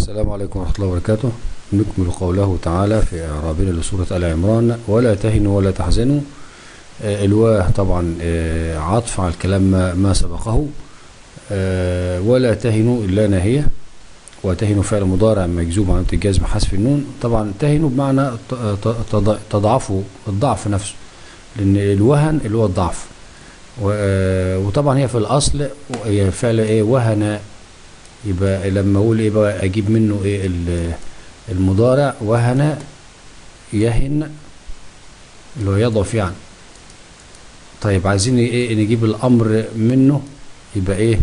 السلام عليكم ورحمة الله وبركاته نكمل قوله تعالى في إعرابنا لسورة آل عمران ولا تهنوا ولا تحزنوا آه، الواه طبعا آه، عطف على الكلام ما, ما سبقه آه، ولا تهنوا إلا ناهية وتهنوا فعل مضارع مجزوم عن الجزم حذف النون طبعا تهنوا بمعنى ت- ت- تض- تضعفوا الضعف نفسه لأن الوهن اللي هو الضعف و- آه، وطبعا هي في الأصل هي فعل إيه وهن يبقى لما اقول ايه بقى اجيب منه ايه ال- المضارع وهن يهن اللي هو يضعف يعني طيب عايزين ايه نجيب الامر منه يبقى ايه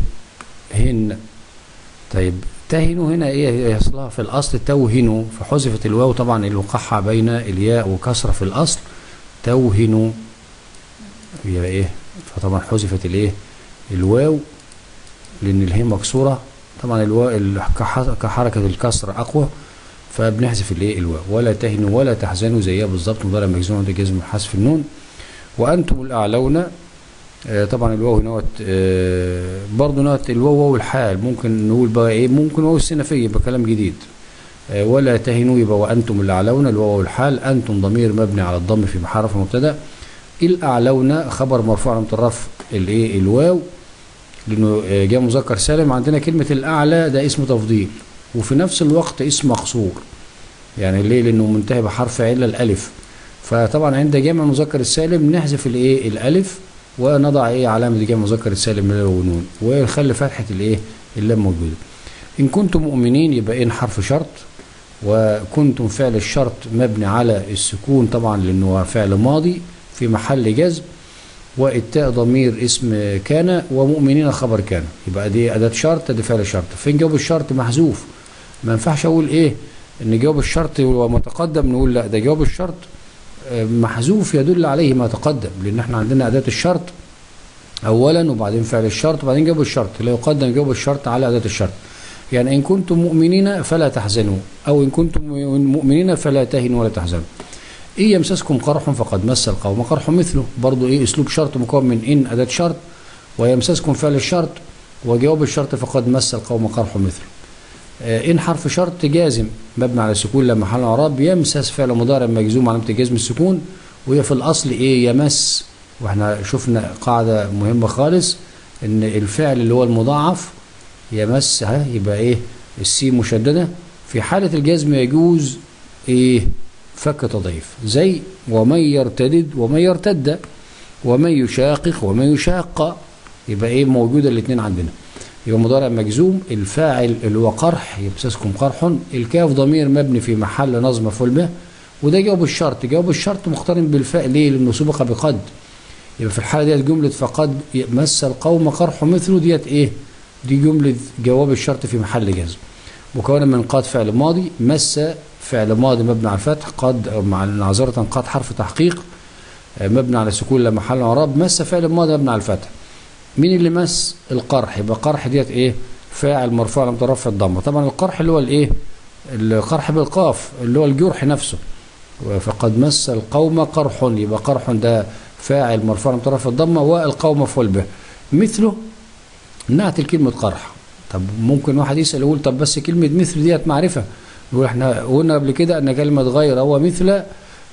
هن طيب تهنوا هنا ايه هي اصلها في الاصل توهنوا فحذفت الواو طبعا الوقعها بين الياء وكسره في الاصل توهنوا يبقى ايه فطبعا حذفت الايه الواو لان الهي مكسوره طبعا الواو ال- كح- كحركه الكسر اقوى فبنحذف الايه الواو ولا تهنوا ولا تحزنوا زيها بالظبط مضارع مجزوم عند جزم حذف النون وانتم الاعلون آه، طبعا الواو هنا آه، برضه نوت الواو واو الحال ممكن نقول بقى ايه ممكن واو السنفيه يبقى كلام جديد آه، ولا تهنوا يبقى وانتم الاعلون الواو واو الحال انتم ضمير مبني على الضم في محل رفع مبتدا الاعلون خبر مرفوع علامه الرفع الايه الواو لانه آه، جاء مذكر سالم عندنا كلمه الاعلى ده اسم تفضيل وفي نفس الوقت اسم مقصور يعني ليه لانه منتهي بحرف عله الالف فطبعا عند جمع مذكر السالم نحذف الايه الالف ونضع ايه علامه جمع مذكر السالم من ونون ونخلي فتحه الايه اللام موجوده ان كنتم مؤمنين يبقى ان حرف شرط وكنتم فعل الشرط مبني على السكون طبعا لانه هو فعل ماضي في محل جزم والتاء ضمير اسم كان ومؤمنين خبر كان يبقى دي اداه شرط دي فعل شرط فين جواب الشرط محذوف ما ينفعش اقول ايه ان جواب الشرط ومتقدم نقول لا ده جواب الشرط آه، محذوف يدل عليه ما تقدم لان احنا عندنا اداه الشرط اولا وبعدين فعل الشرط وبعدين جواب الشرط لا يقدم جواب الشرط على اداه الشرط يعني ان كنتم مؤمنين فلا تحزنوا او ان كنتم مؤمنين فلا تهنوا ولا تحزنوا إن يمسسكم قرح فقد مس القوم قرح مثله برضو إيه أسلوب شرط مكون من إن أداة شرط ويمسسكم فعل الشرط وجواب الشرط فقد مس القوم قرح مثله آه، إن حرف شرط جازم مبني على السكون لما محل اعراب يمسس فعل مضارع مجزوم علامة جزم السكون وهي في الأصل إيه يمس وإحنا شفنا قاعدة مهمة خالص إن الفعل اللي هو المضاعف يمس ها يبقى إيه السين مشددة في حالة الجزم يجوز إيه فك تضعيف زي ومن يرتدد ومن يرتد ومن يشاقق ومن يشاق يبقى ايه موجوده الاثنين عندنا يبقى مضارع مجزوم الفاعل اللي هو قرح يمسسكم قرح الكاف ضمير مبني في محل نصب مفعول به وده جواب الشرط جواب الشرط مقترن بالفاء ليه لانه سبق بقد يبقى في الحاله ديت جمله فقد مس القوم قرح مثله ديت ايه دي جمله جواب الشرط في محل جزم مكونه من قد فعل ماضي مس فعل ماضي مبني على الفتح قد أو مع معذرة قد حرف تحقيق آه، مبني على سكون لما محل اعراب مس فعل ماضي مبني على الفتح مين اللي مس القرح يبقى قرح ديت ايه فاعل مرفوع على مترفع الضمه طبعا القرح اللي هو الايه القرح بالقاف اللي هو الجرح نفسه فقد مس القوم قرح يبقى قرح ده فاعل مرفوع على مترفع الضمه والقوم مفعول به مثله نعت الكلمه قرح طب ممكن واحد يسال يقول طب بس كلمه مثل ديت معرفه نقول احنا قلنا قبل كده ان كلمه غير هو مثل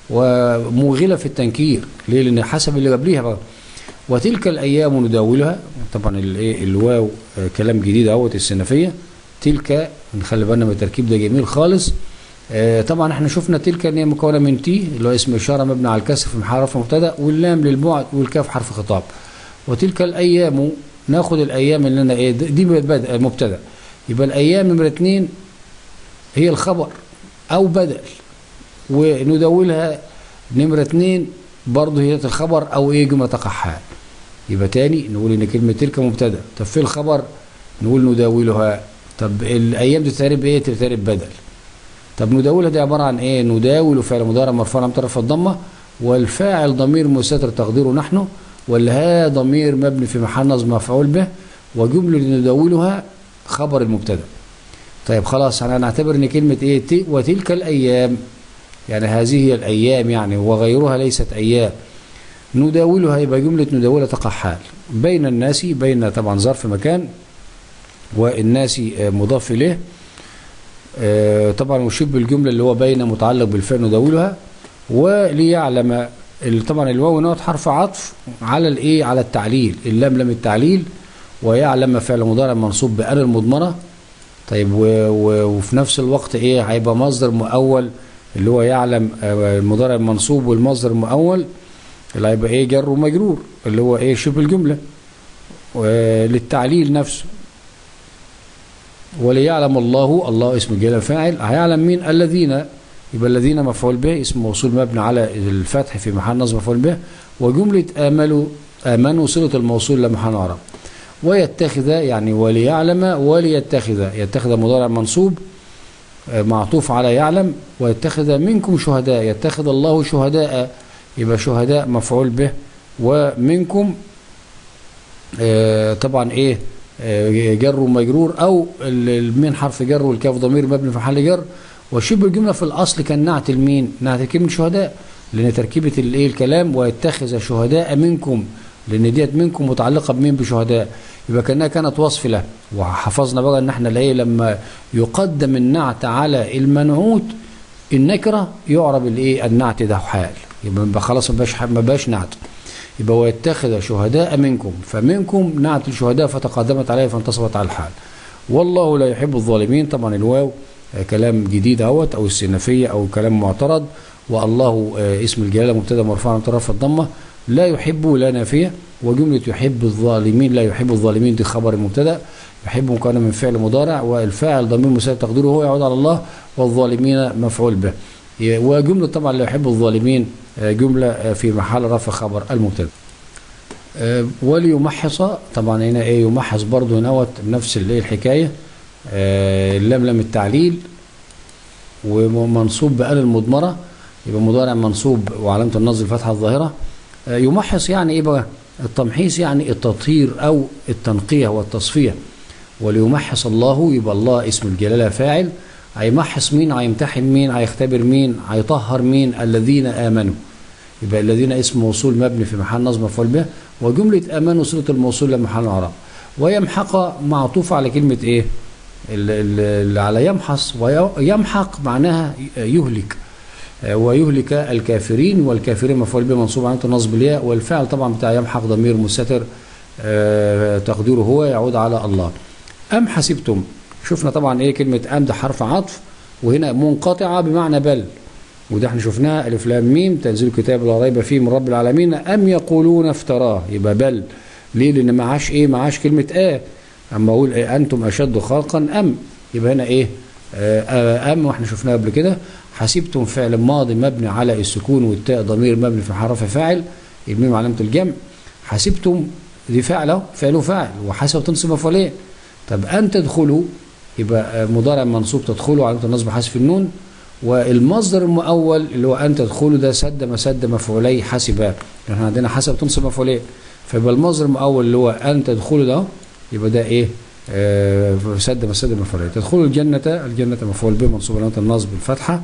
وموغله في التنكير ليه لان حسب اللي قبليها بقى وتلك الايام نداولها طبعا الايه الواو آه، كلام جديد اهوت السنفيه تلك نخلي بالنا من التركيب ده جميل خالص آه، طبعا احنا شفنا تلك ان هي مكونه من تي اللي هو اسم اشاره مبني على الكسر في محل رفع مبتدا واللام للبعد والكاف حرف خطاب وتلك الايام ناخد الايام اللي انا ايه دي بدء مبتدا يبقى الايام نمره اتنين هي الخبر او بدل وندولها نمرة اتنين برضه هي الخبر او ايه جملة تقع حال يبقى تاني نقول ان كلمة تلك مبتدا طب في الخبر نقول نداولها طب الايام دي تتعرب ايه تتعرب بدل طب نداولها دي عبارة عن ايه نداول فعل مضارع مرفوع على طرف الضمة والفاعل ضمير مستتر تقديره نحن والها ضمير مبني في محل نصب مفعول به وجملة نداولها خبر المبتدا طيب خلاص انا نعتبر ان كلمة ايه ت- وتلك الايام يعني هذه هي الايام يعني وغيرها ليست ايام نداولها يبقى جملة نداولها تقع حال بين الناس بين طبعا ظرف مكان والناس آه، مضاف اليه آه، طبعا وشبه الجملة اللي هو بين متعلق بالفعل نداولها وليعلم ال- طبعا الواو نوت حرف عطف على الايه على التعليل اللام لام التعليل ويعلم فعل مضارع منصوب بأل المضمرة طيب و و وفي نفس الوقت ايه هيبقى مصدر مؤول اللي هو يعلم آه، المضارع المنصوب والمصدر المؤول اللي هيبقى ايه جر ومجرور اللي هو ايه شبه الجملة للتعليل نفسه وليعلم الله الله اسم الجلال فاعل هيعلم مين الذين يبقى الذين مفعول به اسم موصول مبني على الفتح في محل نصب مفعول به وجملة آملوا آمنوا صلة الموصول لمحل عرب ويتخذ يعني وليعلم وليتخذ يتخذ مضارع منصوب آه، معطوف على يعلم ويتخذ منكم شهداء يتخذ الله شهداء يبقى شهداء مفعول به ومنكم آه، طبعا ايه آه، جر ومجرور او ال- المين حرف جر والكاف ضمير مبني في محل جر وشبه الجمله في الاصل كان نعت المين نعت كلمه شهداء لان تركيبه الايه الكلام ويتخذ شهداء منكم لان ديت منكم متعلقه بمين بشهداء يبقى كانها كانت وصف له وحفظنا بقى ان احنا الايه لما يقدم النعت على المنعوت النكره يعرب الايه النعت ده حال يبقى يبقى خلاص ما بقاش ما بقاش نعت يبقى ويتخذ شهداء منكم فمنكم نعت الشهداء فتقدمت عليه فانتصبت على الحال والله لا يحب الظالمين طبعا الواو آه، كلام جديد اهوت او السنفيه او كلام معترض والله آه، اسم الجلاله مبتدا مرفوع من طرف الضمه لا يحب لا نافيه وجمله يحب الظالمين لا يحب الظالمين دي خبر المبتدا يحب مكون من فعل مضارع والفاعل ضمير مساعد تقديره هو يعود على الله والظالمين مفعول به ي- وجمله طبعا لا يحب الظالمين آه، جمله آه، في محل رفع خبر المبتدا آه، وليمحص طبعا هنا ايه يمحص برضه نوت نفس الايه الحكايه آه، اللام لام التعليل ومنصوب بآل المضمرة يبقى مضارع منصوب وعلامة النصب الفتحة الظاهرة آه، يمحص يعني ايه بقى التمحيص يعني التطهير او التنقية والتصفية وليمحص الله يبقى الله اسم الجلالة فاعل هيمحص مين هيمتحن مين هيختبر مين هيطهر مين الذين آمنوا يبقى الذين اسم موصول مبني في محل نصب مفعول به وجملة آمنوا صلة الموصول لمحل إعراب ويمحق معطوف على كلمة إيه؟ ال- ال- اللي على يمحص ويمحق معناها يهلك آه، ويهلك الكافرين والكافرين مفعول به منصوب علامة النصب الياء والفعل طبعا بتاع يمحق ضمير مستتر آه، تقديره هو يعود على الله أم حسبتم شفنا طبعا إيه كلمة أم ده حرف عطف وهنا منقطعة بمعنى بل وده احنا شفناها الف لام ميم تنزيل كتاب لا ريب فيه من رب العالمين ام يقولون افتراه يبقى بل ليه لان معاش ايه معاش كلمه اه اما اقول إيه انتم اشد خلقا ام يبقى هنا ايه آه آه، ام واحنا شفناها قبل كده حسبتم فعل ماضي مبني على السكون والتاء ضمير مبني في حرف فاعل الميم علامه الجمع حسبتم دي فعل اهو فعل فاعل وحسب تنصب مفعولين طب ان تدخلوا يبقى آه، مضارع منصوب تدخلوا علامه النصب حذف النون والمصدر المؤول اللي هو ان تدخلوا ده سد مسد مفعولي حسب احنا عندنا حسب تنصب مفعولين فيبقى المصدر المؤول اللي هو ان تدخلوا ده يبقى ده ايه آه سد مسد مفعولين تدخلوا الجنة الجنة مفعول به منصوب علامة النصب الفتحة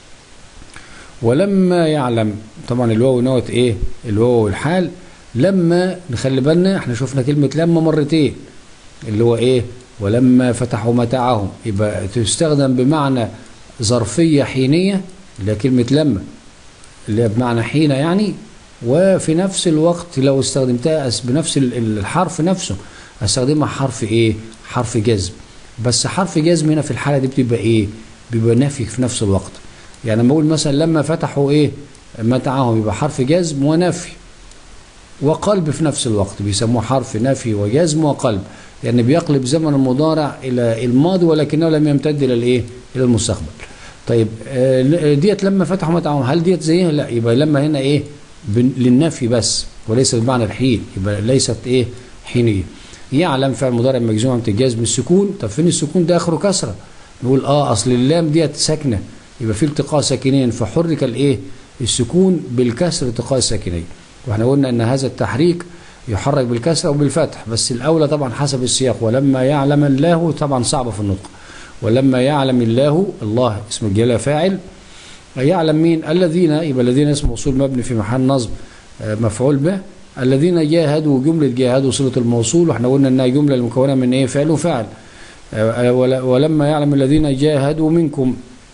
ولما يعلم طبعا الواو نوت ايه الواو الحال لما نخلي بالنا احنا شفنا كلمة لما مرتين اللي هو ايه ولما فتحوا متاعهم يبقى تستخدم بمعنى ظرفية حينية اللي هي كلمة لما اللي هي بمعنى حين يعني وفي نفس الوقت لو استخدمتها أس- بنفس ال- الحرف نفسه استخدمها حرف ايه حرف جزم بس حرف جزم هنا في الحالة دي بتبقى ايه بيبقى نفي في نفس الوقت يعني لما اقول مثلا لما فتحوا ايه متاعهم يبقى حرف جزم ونفي وقلب في نفس الوقت بيسموه حرف نفي وجزم وقلب يعني بيقلب زمن المضارع الى الماضي ولكنه لم يمتد الى الايه الى المستقبل طيب آه، ديت لما فتحوا متاعهم هل ديت زيها لا يبقى لما هنا ايه بن- للنفي بس وليس بمعنى الحين يبقى ليست ايه حينيه يعلم فعل مضارع مجزوم عن الجزم السكون طب فين السكون ده اخره كسره نقول اه اصل اللام ديت ساكنه يبقى في التقاء ساكنين فحرك الايه السكون بالكسر التقاء الساكنين واحنا قلنا ان هذا التحريك يحرك بالكسر او بالفتح بس الاولى طبعا حسب السياق ولما يعلم الله طبعا صعبه في النطق ولما يعلم الله الله اسم الجلاله فاعل يعلم مين الذين يبقى الذين اسم موصول مبني في محل نصب آه، مفعول به الذين جاهدوا جملة جاهدوا صلة الموصول واحنا قلنا انها جملة المكونة من ايه فعل وفعل آه، ولا- ولما يعلم الذين جاهدوا منكم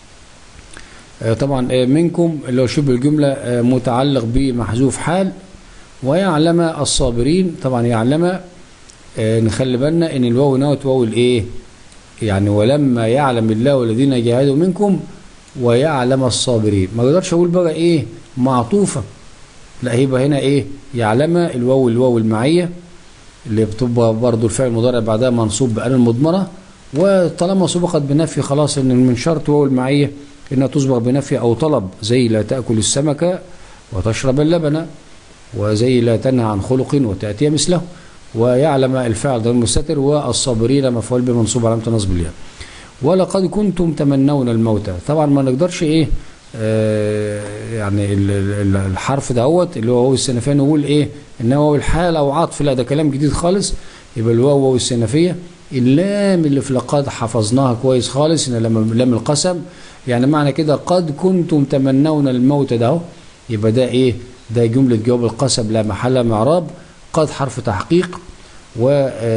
آه، طبعا آه، منكم اللي هو شبه الجملة آه، متعلق بمحذوف حال ويعلم الصابرين طبعا يعلم آه، نخلي بالنا ان الواو نوت واو الايه يعني ولما يعلم الله الذين جاهدوا منكم ويعلم الصابرين ما اقدرش اقول بقى ايه معطوفه لا هيبقى هنا ايه يعلم الواو الواو المعيه اللي بتبقى برضو الفعل المضارع بعدها منصوب بأن المضمرة وطالما سبقت بنفي خلاص ان من شرط واو المعية انها تسبق بنفي او طلب زي لا تأكل السمك وتشرب اللبن وزي لا تنهى عن خلق وتأتي مثله ويعلم الفاعل ضمير مستتر والصابرين مفعول به منصوب علامة نصب الياء ولقد كنتم تمنون الموت طبعا ما نقدرش ايه آه يعني ال- ال- الحرف دهوت اللي هو واو السنفيه نقول ايه ان هو الحال او عطف لا ده كلام جديد خالص يبقى الواو واو السنفيه اللام اللي في لقد حفظناها كويس خالص ان لما لام القسم يعني معنى كده قد كنتم تمنون الموت ده اهو يبقى ده ايه ده جمله جواب القسم لا محل من اعراب قد حرف تحقيق و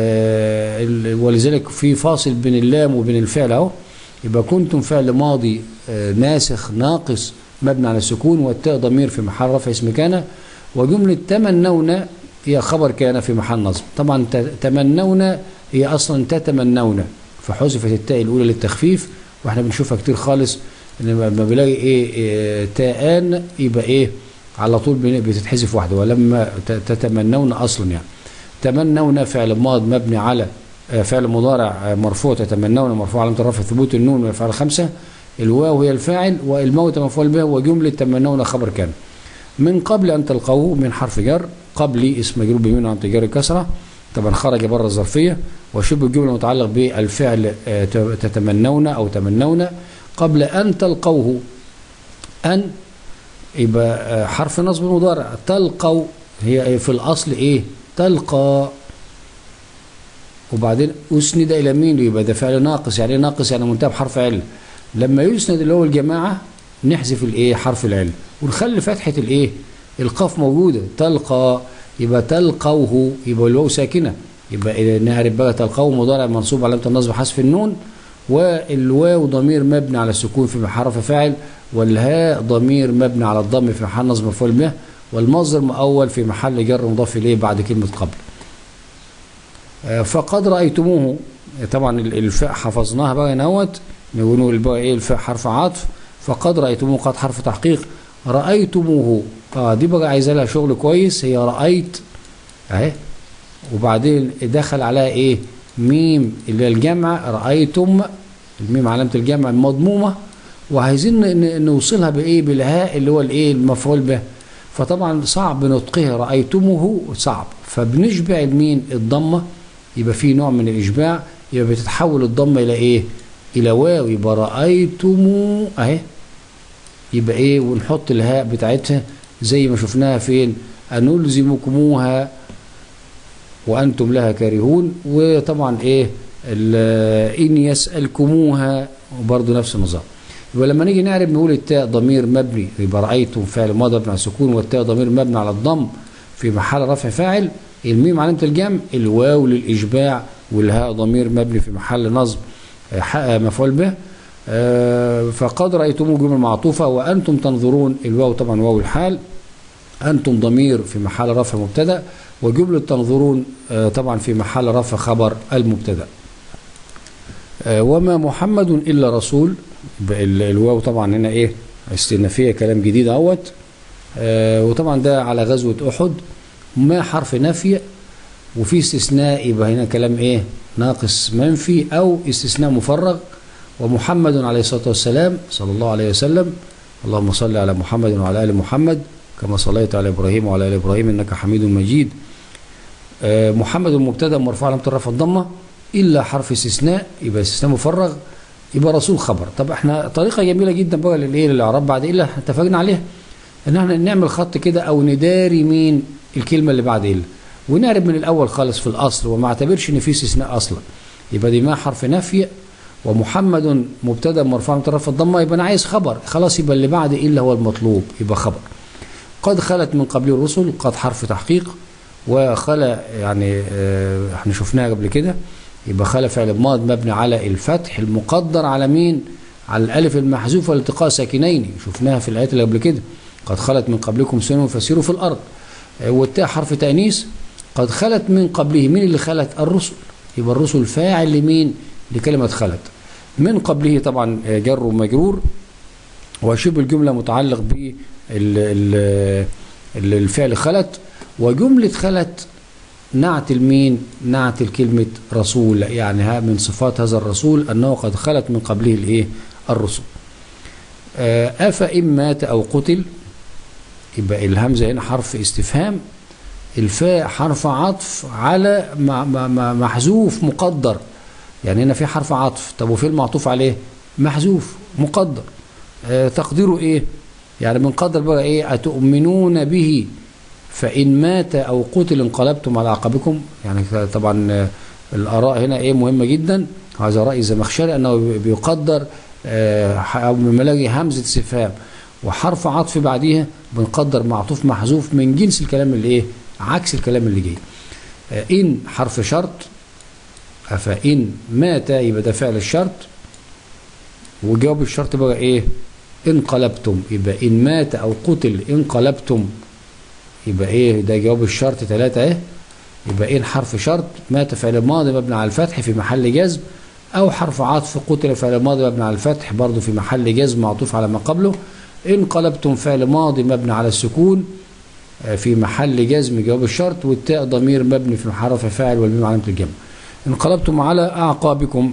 آه، ال- ولذلك في فاصل بين اللام وبين الفعل اهو يبقى كنتم فعل ماضي آه، ناسخ ناقص مبني على السكون والتاء ضمير في محل رفع اسم كان وجملة تمنون هي خبر كان في محل نصب طبعا ت- تمنون هي اصلا تتمنون فحذفت التاء الاولى للتخفيف واحنا بنشوفها كتير خالص ان لما بلاقي ايه, إيه تاءان يبقى ايه على طول بن- بتتحذف واحده ولما ت- تتمنون اصلا يعني تمنون فعل ماض مبني على آه، فعل مضارع آه، مرفوع تتمنون مرفوع علامة الرفع ثبوت النون من الافعال الخمسه الواو هي الفاعل والموت مفعول به وجمله تمنون خبر كان من قبل ان تلقوه من حرف جر قبلي اسم مجرور بمين عن تجار الكسره طبعا خرج بره الظرفيه وشبه الجمله متعلق بالفعل آه، ت- تتمنون او تمنون قبل ان تلقوه ان يبقى آه، حرف نصب مضارع تلقوا هي في الاصل ايه تلقى وبعدين اسند الى مين يبقى ده فعل ناقص يعني إيه ناقص يعني منتهى بحرف عله لما يسند اللي هو الجماعه نحذف الايه حرف العله ونخلي فتحه الايه القاف موجوده تلقى يبقى تلقوه يبقى الواو ساكنه يبقى نعرف بقى تلقوه مضارع منصوب علامه النصب حذف النون والواو ضمير مبني على السكون في محل رفع فاعل والهاء ضمير مبني على الضم في محل نصب مفعول به والمصدر مؤول في محل جر مضاف اليه بعد كلمه قبل آه، فقد رايتموه طبعا ال- الفاء حفظناها بقى نوت نقول بقى ايه الفاء حرف عطف فقد رايتموه قد حرف تحقيق رايتموه اه دي بقى عايزه لها شغل كويس هي رايت اهي وبعدين دخل عليها ايه ميم اللي هي الجمع رايتم الميم علامه الجمع المضمومه وعايزين ن- ن- نوصلها بايه بالهاء اللي هو الايه المفعول به فطبعا صعب نطقها رايتموه صعب فبنشبع المين الضمه يبقى في نوع من الاشباع يبقى بتتحول الضمه الى ايه الى واو يبقى رايتمو اهي يبقى ايه ونحط الهاء بتاعتها زي ما شفناها فين انلزمكموها وانتم لها كارهون وطبعا ايه ال- ان يسالكموها وبرضه نفس النظام يبقى لما نيجي نعرف نقول التاء ضمير مبني يبقى رايتم فعل ماضي مبني على السكون والتاء ضمير مبني على الضم في محل رفع فاعل الميم علامه الجمع الواو للاشباع والهاء ضمير مبني في محل نصب آه، ح- آه، مفعول به آه، فقد رايتموه جمله معطوفه وانتم تنظرون الواو طبعا واو الحال أنتم ضمير في محل رفع مبتدا وجملة تنظرون آه، طبعا في محل رفع خبر المبتدا آه، وما محمد إلا رسول يبقى ال- الواو طبعا هنا إيه استئنافية كلام جديد اهوت آه، وطبعا ده على غزوة أحد ما حرف نفي وفي استثناء يبقى هنا كلام إيه ناقص منفي أو استثناء مفرغ ومحمد عليه الصلاة والسلام صلى الله عليه وسلم اللهم صل على محمد وعلى آل محمد كما صليت على إبراهيم وعلى آل إبراهيم إنك حميد مجيد آه، محمد المبتدا مرفوع علامة الرفع الضمة إلا حرف استثناء يبقى استثناء مفرغ يبقى رسول خبر طب احنا طريقة جميلة جدا بقى للايه للإعراب بعد إلا احنا اتفقنا عليها إن احنا نعمل خط كده أو نداري مين الكلمة اللي بعد إلا ونعرب من الأول خالص في الأصل وما اعتبرش إن في استثناء أصلا يبقى دي ما حرف نفي ومحمد مبتدا مرفوع علامة الرفع الضمة يبقى أنا عايز خبر خلاص يبقى اللي بعد إلا هو المطلوب يبقى خبر قد خلت من قبل الرسل قد حرف تحقيق وخلا يعني آه، احنا شفناها قبل كده يبقى خلف فعل ماض مبني على الفتح المقدر على مين على الالف المحذوفه لالتقاء ساكنين شفناها في الايات اللي قبل كده قد خلت من قبلكم سنن فسيروا في الارض والتاء حرف تانيث قد خلت من قبله مين اللي خلت الرسل يبقى الرسل فاعل لمين لكلمه خلت من قبله طبعا جر ومجرور وشبه الجمله متعلق بالفعل خلت وجمله خلت نعت المين نعت الكلمة رسول يعني ها من صفات هذا الرسول أنه قد خلت من قبله الإيه الرسل أفإن مات أو قتل يبقى الهمزة هنا حرف استفهام الفاء حرف عطف على محذوف مقدر يعني هنا في حرف عطف طب وفي المعطوف عليه محذوف مقدر تقديره ايه يعني بنقدر بقى ايه أتؤمنون به فإن مات أو قتل انقلبتم على عقبكم يعني طبعا الآراء هنا إيه مهمة جدا هذا رأي زمخشري أنه بيقدر أو بملاقي همزة استفهام وحرف عطف بعديها بنقدر معطوف محذوف من جنس الكلام اللي إيه عكس الكلام اللي جاي إن حرف شرط فإن مات يبقى ده فعل الشرط وجواب الشرط بقى إيه انقلبتم يبقى إن مات أو قتل انقلبتم يبقى ايه ده جواب الشرط ثلاثة ايه يبقى ان حرف شرط مات فعل ماضي مبني على الفتح في محل جزم او حرف عطف قتل فعل ماضي مبني على الفتح برضه في محل جزم معطوف على ما قبله ان قلبتم فعل ماضي مبني على السكون في محل جزم جواب الشرط والتاء ضمير مبني في حرف فاعل والميم علامة الجمع انقلبتم على اعقابكم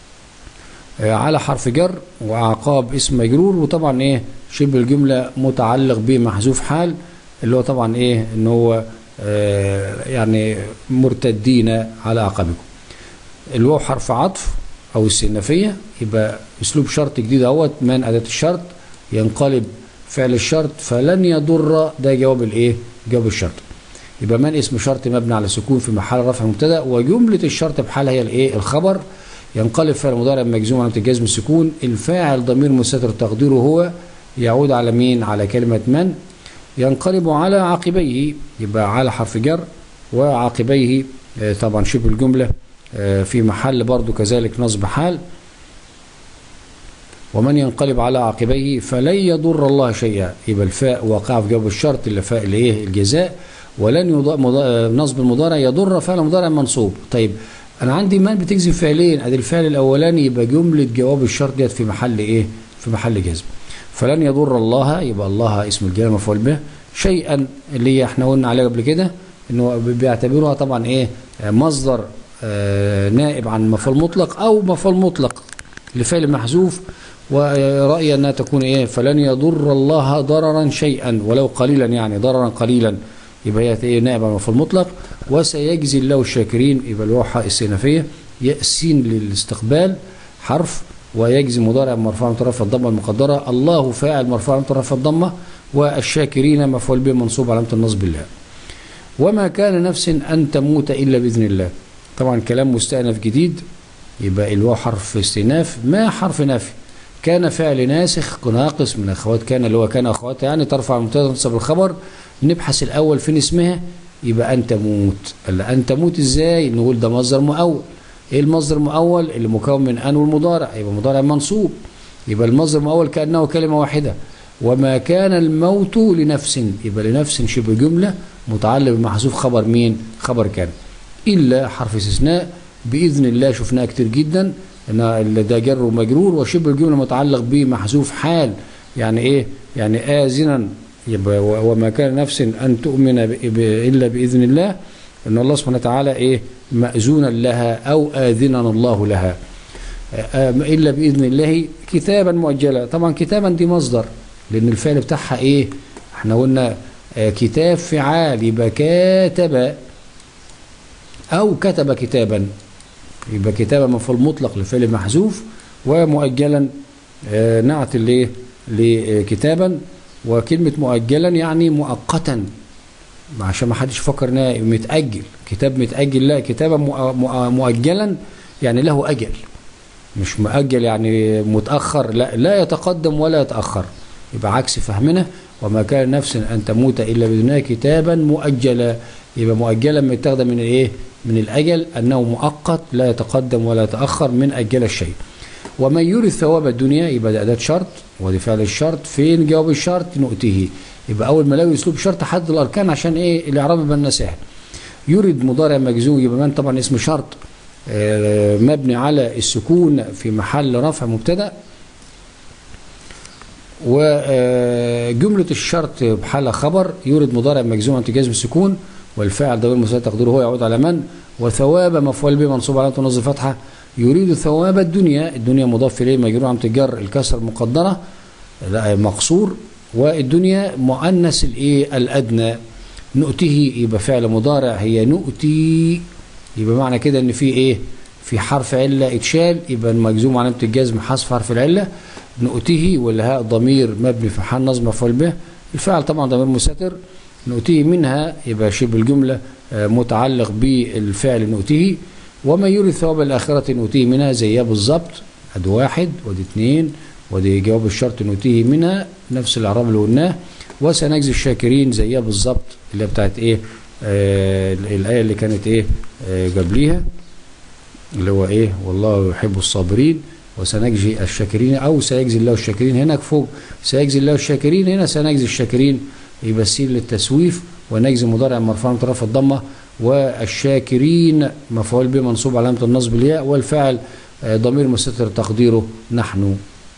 على حرف جر واعقاب اسم مجرور وطبعا ايه شبه الجملة متعلق بمحذوف حال اللي هو طبعا ايه ان هو آه يعني مرتدين على اعقابكم الواو حرف عطف او السنفيه يبقى اسلوب شرط جديد اهوت من اداه الشرط ينقلب فعل الشرط فلن يضر ده جواب الايه جواب الشرط يبقى من اسم شرط مبني على سكون في محل رفع مبتدا وجمله الشرط بحالها هي الايه الخبر ينقلب فعل مضارع مجزوم على الجزم السكون الفاعل ضمير مستتر تقديره هو يعود على مين على كلمه من ينقلب على عقبيه يبقى على حرف جر وعقبيه طبعا شبه الجملة في محل برضو كذلك نصب حال ومن ينقلب على عقبيه فلن يضر الله شيئا يبقى الفاء واقع في جواب الشرط اللي فاء الايه الجزاء ولن يض... نصب المضارع يضر فعل مضارع منصوب طيب انا عندي من بتجزم فعلين ادي الفعل الاولاني يبقى جمله جواب الشرط ديت في محل ايه في محل جزم فلن يضر الله يبقى الله اسم الجلاله مفعول به شيئا اللي احنا قلنا عليه قبل كده انه بيعتبروها طبعا ايه مصدر اه نائب عن مفعول مطلق او مفعول مطلق لفعل محذوف ورأي انها تكون ايه فلن يضر الله ضررا شيئا ولو قليلا يعني ضررا قليلا يبقى هي ايه نائب عن مفعول مطلق وسيجزي الله الشاكرين يبقى الواحة السينفية يأسين للاستقبال حرف ويجزي مضارع مرفوع من طرف الضمه المقدره الله فاعل مرفوع من طرف الضمه والشاكرين مفعول به منصوب علامه النصب الله وما كان نفس ان تموت الا باذن الله طبعا كلام مستأنف جديد يبقى الواو حرف استئناف ما حرف نفي كان فعل ناسخ ناقص من اخوات كان اللي هو كان اخواتها يعني ترفع المبتدا تنصب الخبر نبحث الاول فين اسمها يبقى ان تموت الا ان تموت ازاي نقول ده مصدر مؤول ايه المصدر المؤول اللي مكون من ان والمضارع يبقى مضارع منصوب يبقى المصدر المؤول كانه كلمه واحده وما كان الموت لنفس يبقى لنفس شبه جمله متعلق بمحذوف خبر مين خبر كان الا حرف استثناء باذن الله شفناها كتير جدا ان ده جر ومجرور وشبه الجمله متعلق بمحذوف حال يعني ايه يعني آذنا يبقى وما كان نفس ان تؤمن الا باذن الله ان الله سبحانه وتعالى ايه مأذونا لها او آذنا الله لها الا باذن الله كتابا مؤجلا طبعا كتابا دي مصدر لان الفعل بتاعها ايه احنا قلنا كتاب فعال يبقى كاتب او كتب كتابا يبقى كتابا مفعول مطلق لفعل محذوف ومؤجلا نعت الايه لكتابا وكلمه مؤجلا يعني مؤقتا عشان ما حدش يفكر انها متاجل كتاب متاجل لا كتابا مؤجلا يعني له اجل مش مؤجل يعني متاخر لا لا يتقدم ولا يتاخر يبقى عكس فهمنا وما كان نفس ان تموت الا باذنها كتابا مؤجلا يبقى مؤجلا متاخده من الايه من الاجل انه مؤقت لا يتقدم ولا يتاخر من اجل الشيء ومن يريد ثواب الدنيا يبقى ده اداه شرط ودي فعل الشرط فين جواب الشرط نؤتيه يبقى اول ما لو اسلوب شرط حد الاركان عشان ايه الاعراب يبقى لنا سهل يريد مضارع مجزوم يبقى من طبعا اسم شرط آه، مبني على السكون في محل رفع مبتدا وجملة الشرط بحالة خبر يورد مضارع مجزوم عن جزم السكون والفاعل ضمير مساعد تقديره هو يعود على من وثواب مفعول به منصوب على تنصب فتحة يريد ثواب الدنيا الدنيا مضاف إليه مجرور عن تجر الكسر مقدرة لا مقصور والدنيا مؤنث الايه الادنى نؤته يبقى فعل مضارع هي نؤتي يبقى معنى كده ان في ايه في حرف عله اتشال يبقى المجزوم علامه الجزم حذف حرف العله نؤته والهاء ضمير مبني في حال نصب مفعول به الفعل طبعا ضمير مستتر نؤتيه منها يبقى شبه الجمله آه، متعلق بالفعل نؤتيه وما يريد ثواب الاخره نؤتيه منها زيها بالظبط ادي واحد ودي اثنين ودي جواب الشرط نؤتيه منها نفس الاعراب اللي قلناه وسنجزي الشاكرين زيها بالظبط اللي هي بتاعت ايه آه الايه اللي كانت ايه آه قبليها اللي هو ايه والله يحب الصابرين وسنجزي الشاكرين او سيجزي الله الشاكرين هناك فوق سيجزي الله الشاكرين هنا سنجزي الشاكرين يبقى السين للتسويف ونجزي مضارع مرفوع طرف الضمه والشاكرين مفعول به منصوب علامه النصب الياء والفاعل آه، ضمير مستتر تقديره نحن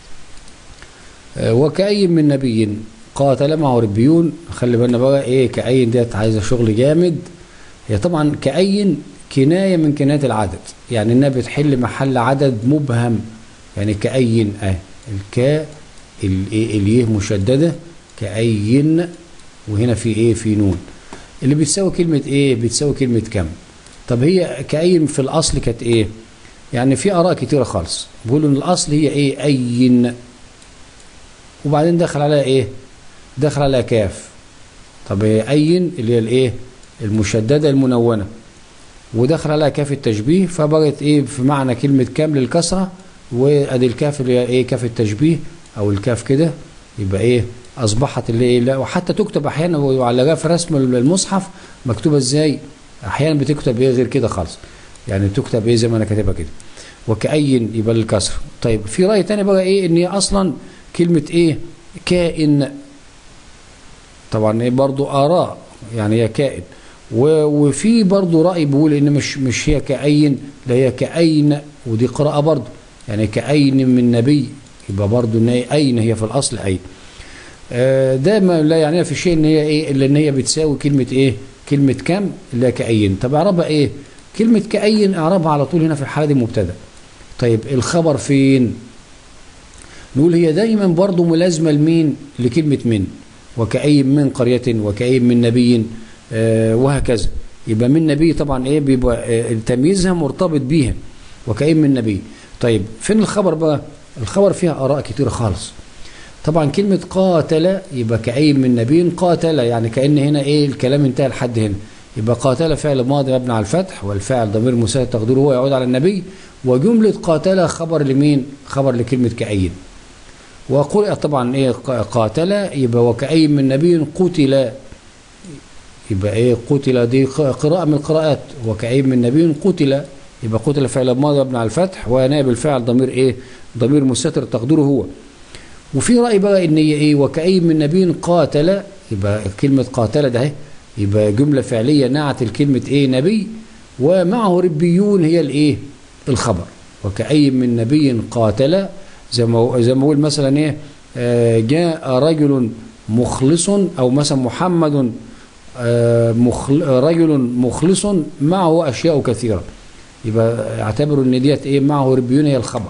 آه، وكأي من نبي قاتل معه ربيون خلي بالنا بقى ايه كأي ديت عايزه شغل جامد هي طبعا كأي كنايه من كنايات العدد يعني انها بتحل محل عدد مبهم يعني كأي اه الكاء الايه اليه مشدده كأي وهنا في ايه في نون اللي بتساوي كلمه ايه بتساوي كلمه كم طب هي كأي في الاصل كانت ايه يعني في اراء كتيره خالص بيقولوا ان الاصل هي ايه اين وبعدين دخل عليها ايه دخل عليها كاف طب هي اين اللي هي الايه المشدده المنونه ودخل عليها كاف التشبيه فبقت ايه في معنى كلمه كام للكسره وادي الكاف اللي هي ايه كاف التشبيه او الكاف كده يبقى ايه اصبحت اللي ايه لا وحتى تكتب احيانا ويعلقها في رسم المصحف مكتوبه ازاي احيانا بتكتب ايه غير كده خالص يعني تكتب ايه زي ما انا كاتبها كده وكأين يبقى الكسر طيب في راي تاني بقى ايه ان هي اصلا كلمه ايه كائن طبعا ايه برضو اراء يعني هي كائن و- وفي برضو راي بيقول ان مش مش هي كأين ده هي كأين ودي قراءه برضو يعني كأين من نبي يبقى برضو ان هي اين هي في الاصل اين آه، ده ما لا يعنيها في شيء ان هي ايه الا ان هي بتساوي كلمه ايه كلمه كم اللي هي كأين طب اعربها ايه كلمه كأين اعربها على طول هنا في الحاله دي مبتدا طيب الخبر فين نقول هي دايما برضو ملازمه لمين لكلمه من وكأي من قريه وكأي من نبي آه، وهكذا يبقى من نبي طبعا ايه بيبقى آه، تمييزها مرتبط بيها وكأي من نبي طيب فين الخبر بقى الخبر فيها اراء كتير خالص طبعا كلمة قاتل يبقى كأي من نبي قاتل يعني كأن هنا ايه الكلام انتهى لحد هنا يبقى قاتل فعل ماضي مبني على الفتح والفاعل ضمير مساعد تقديره هو يعود على النبي وجملة قاتل خبر لمين خبر لكلمة كأي وقرئ طبعا ايه ق- قاتل يبقى وكأي من نبي قتل يبقى ايه قتل دي ق- قراءة من القراءات وكأي من نبي قتل يبقى قتل فعل ماضي مبني على الفتح ونائب الفاعل ضمير ايه ضمير مستتر تقديره هو وفي رأي بقى ان هي ايه وكأي من نبي قاتل يبقى كلمة قاتل ده اهي يبقى جملة فعلية نعت الكلمة ايه نبي ومعه ربيون هي الايه الخبر وكأي من نبي قاتل زي ما زي ما بقول مثلا ايه آه، جاء رجل مخلص او مثلا محمد آه، مخل رجل مخلص معه اشياء كثيره يبقى اعتبروا ان ديت ايه معه ربيون هي الخبر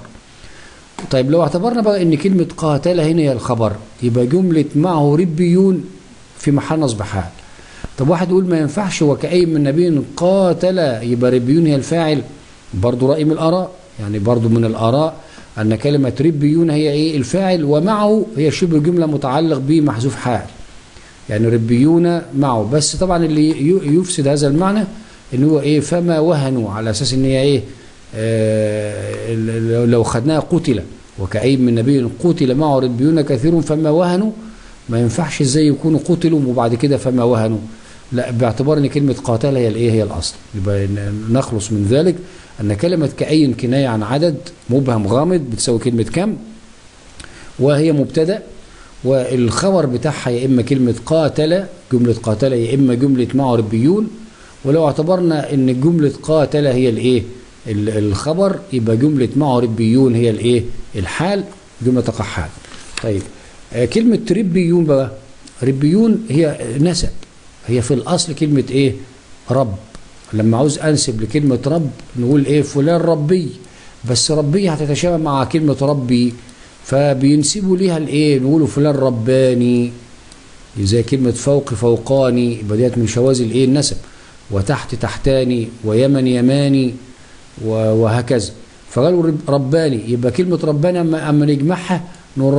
طيب لو اعتبرنا بقى ان كلمه قاتل هنا هي الخبر يبقى جمله معه ربيون في محل نصب حال طب واحد يقول ما ينفعش وكأي من نبي قاتل يبقى ربيون هي الفاعل برضه رأي من الآراء يعني برضه من الآراء أن كلمة ربيون هي إيه الفاعل ومعه هي شبه جملة متعلق به محذوف حال يعني ربيون معه بس طبعا اللي ي- يفسد هذا المعنى ان هو ايه فما وهنوا على اساس ان هي ايه آه لو- لو خدناها قتل وكأي من نبي قتل معه ربيون كثير فما وهنوا ما ينفعش ازاي يكونوا قتلوا وبعد كده فما وهنوا لا باعتبار ان كلمه قاتل هي الايه هي الاصل يبقى ن- نخلص من ذلك ان كلمه كأين كنايه عن عدد مبهم غامض بتساوي كلمه كم وهي مبتدا والخبر بتاعها يا اما كلمه قاتل جمله قاتل يا اما جمله معه ربيون ولو اعتبرنا ان جمله قاتل هي الايه ال- الخبر يبقى جمله معه ربيون هي الايه الحال جمله تقع حال طيب آه، كلمه ربيون بقى ربيون هي نسب هي في الاصل كلمه ايه رب لما عاوز انسب لكلمه رب نقول ايه فلان ربي بس ربي هتتشابه مع كلمه ربي فبينسبوا ليها الايه نقولوا فلان رباني زي كلمه فوق فوقاني يبقى ديت من شواذ الايه النسب وتحت تحتاني ويمن يماني و- وهكذا فقالوا رب- رباني يبقى كلمه رباني اما اما نجمعها نقول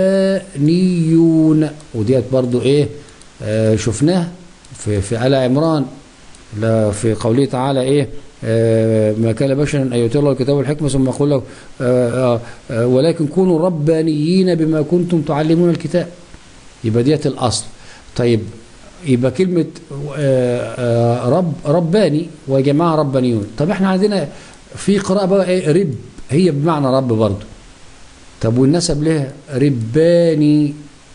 ربانيون وديت برضو ايه آه شفناها في في آل عمران لا في قوله تعالى ايه آه ما كان بشرا ان يؤتي الله الكتاب والحكمه ثم يقول له آه آه آه ولكن كونوا ربانيين بما كنتم تعلمون الكتاب يبقى ديت الاصل طيب يبقى كلمه آه آه رب رباني وجماعه ربانيون طب احنا عندنا في قراءه بقى ايه رب هي بمعنى رب برضه طب والنسب لها رباني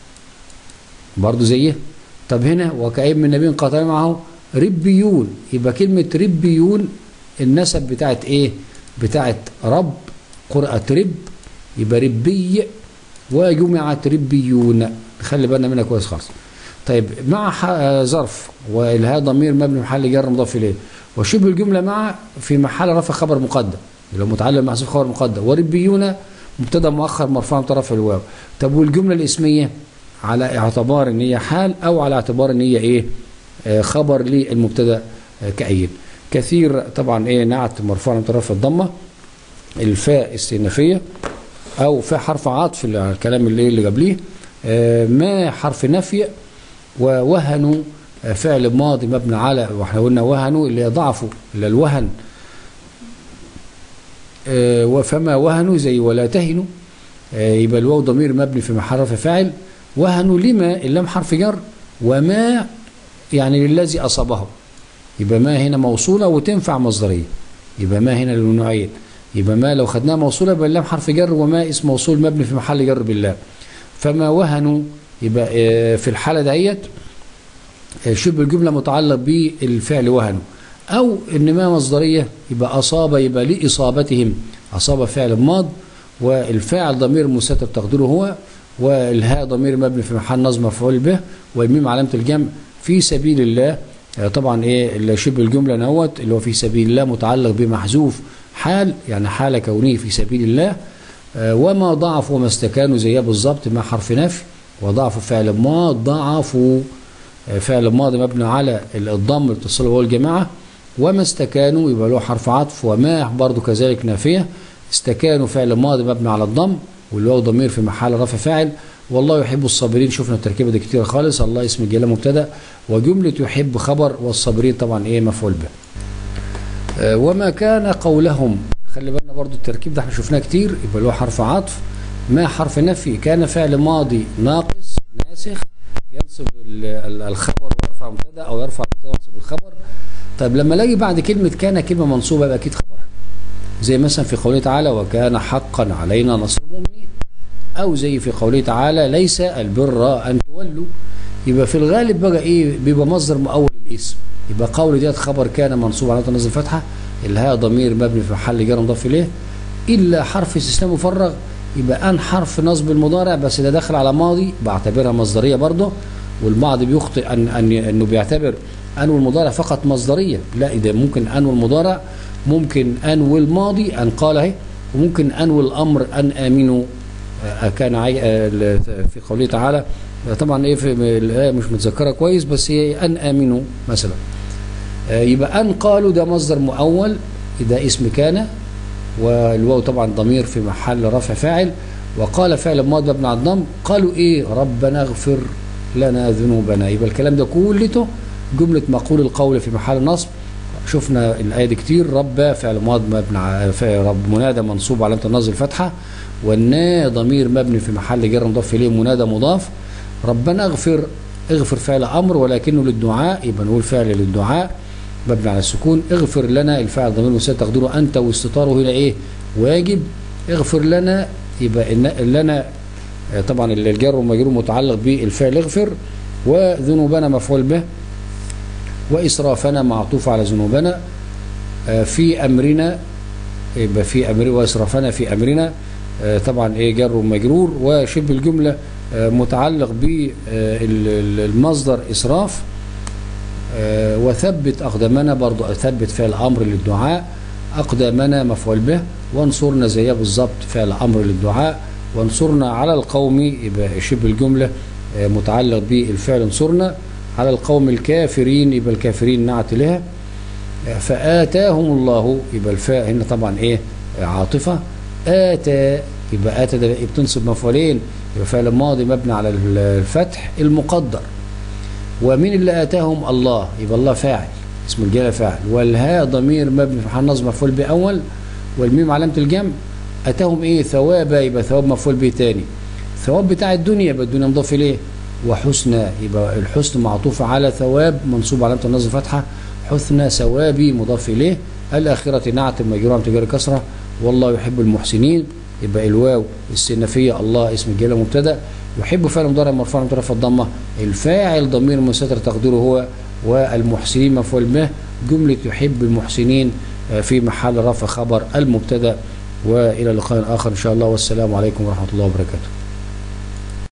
برضه زيه طب هنا وكأين من نبي قاتل معه ربيون يبقى كلمة ربيون النسب بتاعت ايه بتاعت رب قرأة رب يبقى ربي وجمعت ربيون خلي بالنا منها كويس خالص طيب مع ح- آه، ظرف والها ضمير مبني محل جر مضاف اليه وشبه الجمله مع في محل رفع خبر مقدم اللي هو متعلم محذوف خبر مقدم وربيون مبتدا مؤخر مرفوع بطرف الواو طب والجمله الاسميه على اعتبار ان هي حال او على اعتبار ان هي ايه آه، خبر للمبتدا آه، كأين كثير طبعا ايه نعت مرفوع بطرف الضمه الفاء استئنافيه او فاء حرف عطف اللي على الكلام اللي اللي قبليه آه، ما حرف نفي ووهنوا آه، فعل ماضي مبني على واحنا قلنا وهنوا اللي هي ضعفوا اللي الوهن آه، وفما وهنوا زي ولا تهنوا آه، يبقى الواو ضمير مبني في محل رفع فاعل وهنوا لما اللام حرف جر وما يعني للذي اصابه يبقى ما هنا موصوله وتنفع مصدريه يبقى ما هنا للنوعين يبقى ما لو خدناها موصوله يبقى اللام حرف جر وما اسم موصول مبني في محل جر بالله فما وهنوا يبقى آه، في الحاله ديت آه، شبه الجمله متعلق بالفعل وهنوا او ان ما مصدريه يبقى اصاب يبقى لاصابتهم اصاب فعل ماض والفاعل ضمير مستتر تقديره هو والهاء ضمير مبني في محل نصب مفعول به والميم علامه الجمع في سبيل الله آه، طبعا ايه اللي شبه الجمله نوت اللي هو في سبيل الله متعلق بمحذوف حال يعني حال كونه في سبيل الله آه، وما ضعفوا وما استكانوا زيها بالظبط مع حرف نفي وضعفوا فعل ما ضعفوا آه، فعل ماضي مبني على الضم الاتصال هو الجماعه وما استكانوا يبقى له حرف عطف وما برضو كذلك نافيه استكانوا فعل ماضي مبني على الضم والواو ضمير في محل رفع فاعل والله يحب الصابرين شفنا التركيبه دي كتير خالص الله اسم الجلاله مبتدا وجمله يحب خبر والصابرين طبعا ايه مفعول به آه، وما كان قولهم خلي بالنا برضو التركيب ده احنا شفناه كتير يبقى له حرف عطف ما حرف نفي كان فعل ماضي ناقص ناسخ ينصب ال- ال- الخبر ويرفع مبتدا او يرفع مبتدا وينصب الخبر طيب لما الاقي بعد كلمه كان كلمه منصوبه يبقى اكيد خبرها زي مثلا في قوله تعالى وكان حقا علينا نصر المؤمنين او زي في قوله تعالى ليس البر ان تولوا يبقى في الغالب بقى ايه بيبقى مصدر مؤول الاسم يبقى قول ديت خبر كان منصوب على تنزل الفتحه الهاء ضمير مبني في محل جر مضاف اليه الا حرف استثناء مفرغ يبقى ان حرف نصب المضارع بس ده داخل على ماضي بعتبرها مصدريه برضه والبعض بيخطئ ان ان انه بيعتبر ان والمضارع فقط مصدريه لا ده ممكن ان والمضارع ممكن ان والماضي ان قال اهي وممكن ان والامر ان امنوا آه، كان عي... آه، ل- في قوله تعالى آه، طبعا ايه في الايه مش متذكره كويس بس هي ان امنوا مثلا آه، يبقى ان قالوا ده مصدر مؤول ده اسم كان والواو طبعا ضمير في محل رفع فاعل وقال فعل ماضي مبني على الضم قالوا ايه ربنا اغفر لنا ذنوبنا يبقى الكلام ده كلته جمله مقول القول في محل نصب شفنا الايه دي كتير رب فعل ماضي مبني على فعل رب منادى منصوب علامه النصب الفتحه والنا ضمير مبني في محل جر مضاف اليه منادى مضاف ربنا اغفر اغفر فعل امر ولكنه للدعاء يبقى نقول فعل للدعاء مبني على السكون اغفر لنا الفاعل ضمير مساعد تقديره انت واستطاره هنا ايه واجب اغفر لنا يبقى إن لنا آه، طبعا الجر والمجرور متعلق بالفعل اغفر وذنوبنا مفعول به واسرافنا معطوف على ذنوبنا آه، في امرنا يبقى في امر واسرافنا في امرنا آه، طبعا ايه جر ومجرور وشبه الجمله آه، متعلق بالمصدر اسراف آه، وثبت اقدامنا برضو ثبت فعل امر للدعاء اقدامنا مفعول به وانصرنا زيها بالظبط فعل امر للدعاء وانصرنا على القوم يبقى شبه الجمله آه، متعلق بالفعل انصرنا على القوم الكافرين يبقى الكافرين نعت لها آه، فآتاهم الله يبقى الفاء هنا طبعا ايه آه، عاطفه آتى يبقى آتى ده بتنصب مفعولين يبقى فعل ماضي مبني على الفتح المقدر ومين اللي آتاهم الله يبقى الله فاعل اسم الجلالة فاعل والهاء ضمير مبني في محل نصب مفعول به أول والميم علامة الجمع أتاهم إيه ثوابا يبقى ثواب مفعول به تاني ثواب بتاع الدنيا يبقى الدنيا مضاف إليه وحسنى يبقى الحسن معطوف على ثواب منصوب علامة النصب فتحة حسنى ثوابي مضاف إليه الآخرة نعت مجرورة تجاري كسرة والله يحب المحسنين يبقى الواو السنفية الله اسم الجلالة مبتدأ يحب فعل مضارع مرفوع من طرف الضمة الفاعل ضمير مستتر تقديره هو والمحسنين مفعول به جملة يحب المحسنين آه، في محل رفع خبر المبتدأ وإلى لقاء آخر إن شاء الله والسلام عليكم ورحمة الله وبركاته